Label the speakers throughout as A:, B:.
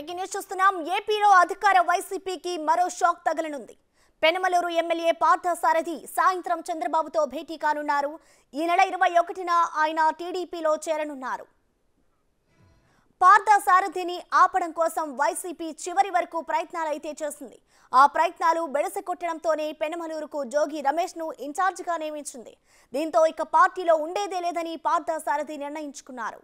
A: Breaking news చూస్తున్నాం ఏపీలో అధికార వైసీపీకి మరో షాక్ తగలనుంది పెనమలూరు ఎమ్మెల్యే పార్థసారథి సాయంత్రం చంద్రబాబుతో భేటీ కానున్నారు ఈ నెల ఇరవై ఒకటిన ఆయన టీడీపీలో చేరనున్నారు పార్థసారథిని ఆపడం కోసం వైసీపీ చివరి వరకు ప్రయత్నాలైతే చేసింది ఆ ప్రయత్నాలు బెడస కొట్టడంతోనే పెనమలూరుకు జోగి రమేష్ ను ఇన్ఛార్జిగా నియమించింది దీంతో ఇక పార్టీలో ఉండేదే లేదని పార్థసారథి నిర్ణయించుకున్నారు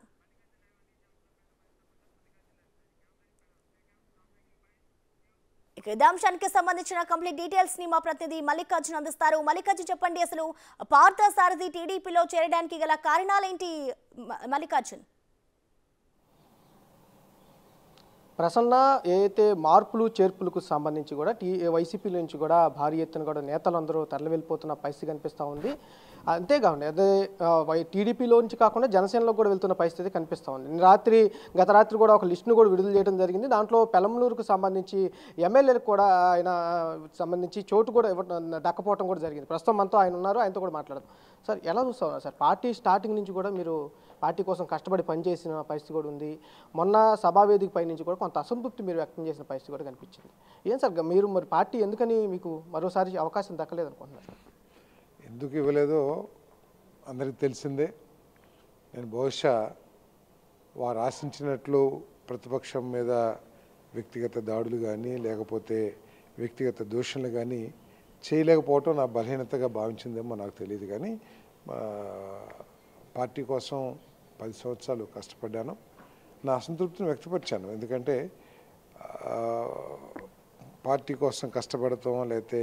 A: ఇక ఇదే అంశానికి సంబంధించిన కంప్లీట్ డీటెయిల్స్ ని మా ప్రతినిధి మల్లికార్జున్ అందిస్తారు మల్లికార్జున్ చెప్పండి అసలు పార్థ సారథి టీడీపీలో చేరడానికి గల కారణాలేంటి మ- మల్లికార్జున్
B: ప్రసన్న ఏదైతే మార్పులు చేర్పులకు సంబంధించి కూడా టీ వైసీపీ నుంచి కూడా భారీ ఎత్తున కూడా నేతలందరూ తరలి వెళ్ళిపోతున్న పరిస్థితి కనిపిస్తూ ఉంది అంతేకాకుండా అదే ఆ, వై- టీడీపీలో నుంచి కాకుండా జనసేనలో కూడా వెళ్తున్న పరిస్థితి కనిపిస్తూ ఉంది నిన్న రాత్రి గత రాత్రి కూడా ఒక లిస్టును కూడా విడుదల చేయడం జరిగింది దాంట్లో పెలంలూరుకు సంబంధించి ఎమ్మెల్యేలకు కూడా ఆయన సంబంధించి చోటు కూడా ఇవ్వడం దక్కపోవడం కూడా జరిగింది ప్రస్తుతం మనతో ఆయన ఉన్నారు ఆయనతో కూడా మాట్లాడదాం సార్ ఎలా చూస్తా ఉన్నారు సార్ పార్టీ స్టార్టింగ్ నుంచి కూడా మీరు పార్టీ కోసం కష్టపడి పనిచేసిన పరిస్థితి కూడా ఉంది మొన్న సభావేదిక పై నుంచి కూడా కొంత అసంతృప్తి మీరు వ్యక్తం చేసిన పరిస్థితి కూడా కనిపించింది ఏం సార్ మీరు మరి పార్టీ ఎందుకని మీకు మరోసారి అవకాశం దక్కలేదు అనుకుంటున్నారు
C: ఎందుకు ఇవ్వలేదో అందరికీ తెలిసిందే నేను బహుశా వారు ఆశించినట్లు ప్రతిపక్షం మీద వ్యక్తిగత దాడులు కానీ లేకపోతే వ్యక్తిగత దూషణలు కానీ చేయలేకపోవటం నా బలహీనతగా భావించిందేమో నాకు తెలియదు కానీ ఆ, పార్టీ కోసం పది సంవత్సరాలు కష్టపడ్డాను నా అసంతృప్తిని వ్యక్తపరిచాను ఎందుకంటే ఆ, పార్టీ కోసం కష్టపడటం లేకపోతే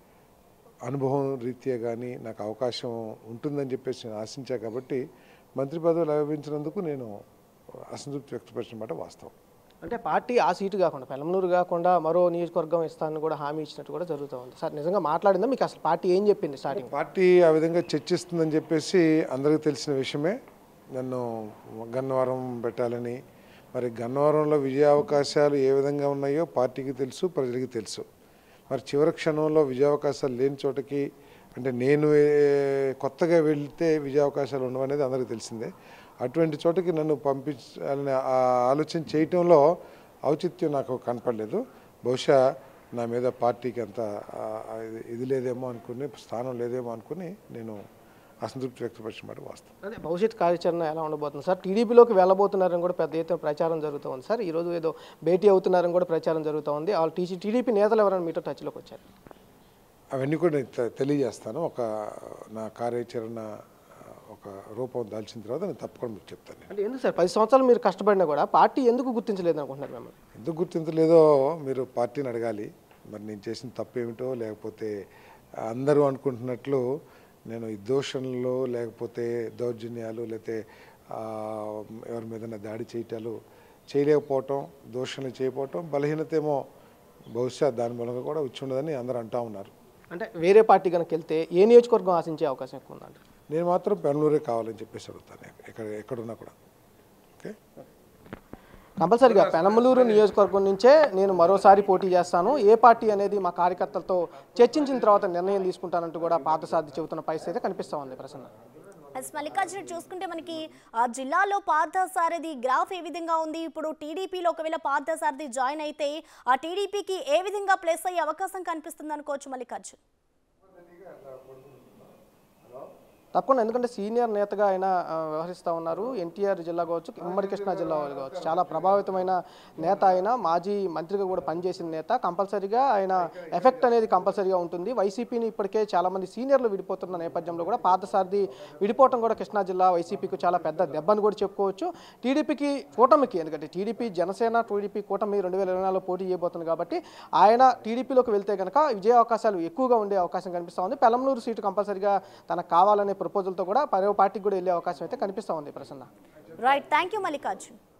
C: అనుభవం రీత్యా కానీ నాకు అవకాశం ఉంటుందని చెప్పేసి నేను ఆశించా కాబట్టి మంత్రి పదవి లభించినందుకు నేను అసంతృప్తి వ్యక్తపరిచిన మాట వాస్తవం
B: అంటే పార్టీ ఆ సీటు కాకుండా పెలంనూరు కాకుండా మరో నియోజకవర్గం ఇస్తానని కూడా హామీ ఇచ్చినట్టు కూడా జరుగుతూ ఉంది సార్ నిజంగా మాట్లాడిందా మీకు అసలు పార్టీ ఏం చెప్పింది స్టార్టింగ్
C: పార్టీ ఆ విధంగా చర్చిస్తుందని చెప్పేసి అందరికీ తెలిసిన విషయమే నన్ను గన్నవరం పెట్టాలని మరి గన్నవరంలో విజయ అవకాశాలు ఏ విధంగా ఉన్నాయో పార్టీకి తెలుసు ప్రజలకి తెలుసు మరి చివరి క్షణంలో విజయ అవకాశాలు లేని చోటకి అంటే నేను ఏ- కొత్తగా వెళ్తే విజయ అవకాశాలు ఉండవు అనేది అందరికీ తెలిసిందే అటువంటి చోటకి నన్ను పంపించాలని ఆ ఆలోచన చేయటంలో ఔచిత్యం నాకు కనపడలేదు బహుశా నా మీద పార్టీకి అంత ఆ, ఆ, ఇది- ఇది లేదేమో అనుకుని స్థానం లేదేమో అనుకుని నేను అసంతృప్తి వ్యక్తపరిచిన మాట వాస్తవం
B: అదే భవిష్యత్ కార్యాచరణ ఎలా ఉండబోతుంది సార్ టీడీపీలోకి వెళ్ళబోతున్నారని కూడా పెద్ద ఎత్తున ప్రచారం జరుగుతూ ఉంది సార్ ఈరోజు ఏదో భేటీ అవుతున్నారని కూడా ప్రచారం జరుగుతూ ఉంది వాళ్ళు టీసీ టీడీపీ నేతలు ఎవరైనా మీతో టచ్లోకి వచ్చారు
C: అవన్నీ కూడా నేను తె- తెలియజేస్తాను ఒక నా కార్యాచరణ ఆ, ఒక రూపం దాల్చిన తర్వాత నేను తప్పకుండా మీకు చెప్తాను నేను.
B: అంటే ఎందుకు సార్ పది సంవత్సరాలు మీరు కష్టపడినా కూడా పార్టీ ఎందుకు గుర్తించలేదు అనుకుంటున్నారు మిమ్మల్ని
C: ఎందుకు గుర్తించలేదో మీరు పార్టీని అడగాలి మరి నేను చేసిన తప్పు ఏమిటో లేకపోతే అందరూ అనుకుంటున్నట్లు నేను ఈ దూషణలు లేకపోతే దౌర్జన్యాలు లేకపోతే ఆ, ఎవరి మీద దాడి చేయటాలు చేయలేకపోవటం దూషణలు చేయకపోవటం బలహీనత ఏమో బహుశా దాని మూలంగా కూడా వచ్చి ఉండదని అందరూ అంటా ఉన్నారు
B: అంటే వేరే పార్టీ కనుక వెళ్తే ఏ నియోజకవర్గం ఆశించే అవకాశం ఎక్కువ ఉందండి
C: నేను మాత్రం బెంగళూరే కావాలని చెప్పేసి అడుగుతాను ఎక్కడ ఎక్కడున్నా కూడా ఓకే
B: కంపల్సరిగా పెనమలూరు నియోజకవర్గం నుంచే నేను మరోసారి పోటీ చేస్తాను ఏ పార్టీ అనేది మా కార్యకర్తలతో చర్చించిన తర్వాత నిర్ణయం తీసుకుంటానంటూ కూడా పాత సాధి చెబుతున్న పరిస్థితి అయితే కనిపిస్తూ ఉంది ప్రసన్న
A: ఎస్ మల్లికార్జున చూసుకుంటే మనకి ఆ జిల్లాలో పార్థసారథి గ్రాఫ్ ఏ విధంగా ఉంది ఇప్పుడు టీడీపీలో ఒకవేళ పార్థసారథి జాయిన్ అయితే ఆ టీడీపీకి ఏ విధంగా ప్లేస్ అయ్యే అవకాశం కనిపిస్తుంది అనుకోవచ్చు మల్లికార్జున్
B: తప్పకుండా ఎందుకంటే సీనియర్ నేతగా ఆయన ఆ, వ్యవహరిస్తూ ఉన్నారు ఎన్టీఆర్ జిల్లా కావచ్చు ఉమ్మడి కృష్ణా జిల్లా వాళ్ళు కావచ్చు చాలా ప్రభావితమైన నేత ఆయన మాజీ మంత్రిగా కూడా పనిచేసిన నేత కంపల్సరీగా ఆయన ఎఫెక్ట్ అనేది కంపల్సరీగా ఉంటుంది వైసీపీని ఇప్పటికే చాలా మంది సీనియర్లు విడిపోతున్న నేపథ్యంలో కూడా పాతసారథి విడిపోవటం కూడా కృష్ణా జిల్లా వైసీపీకి చాలా పెద్ద దెబ్బని కూడా చెప్పుకోవచ్చు టీడీపీకి కూటమికి ఎందుకంటే టీడీపీ జనసేన టీడీపీ కూటమి రెండు వేల ఇరవై నాలుగులో పోటీ చేయబోతుంది కాబట్టి ఆయన టీడీపీలోకి వెళ్తే కనుక విజయ అవకాశాలు ఎక్కువగా ఉండే అవకాశం కనిపిస్తూ ఉంది పెలంనూరు సీటు కంపల్సరీగా తనకు కావాలనే ప్రపోజల్తో కూడా పరవ పార్టీకి కూడా వెళ్ళే అవకాశం అయితే కనిపిస్తూ ఉంది Prasanna
A: right thank you Mallikarjun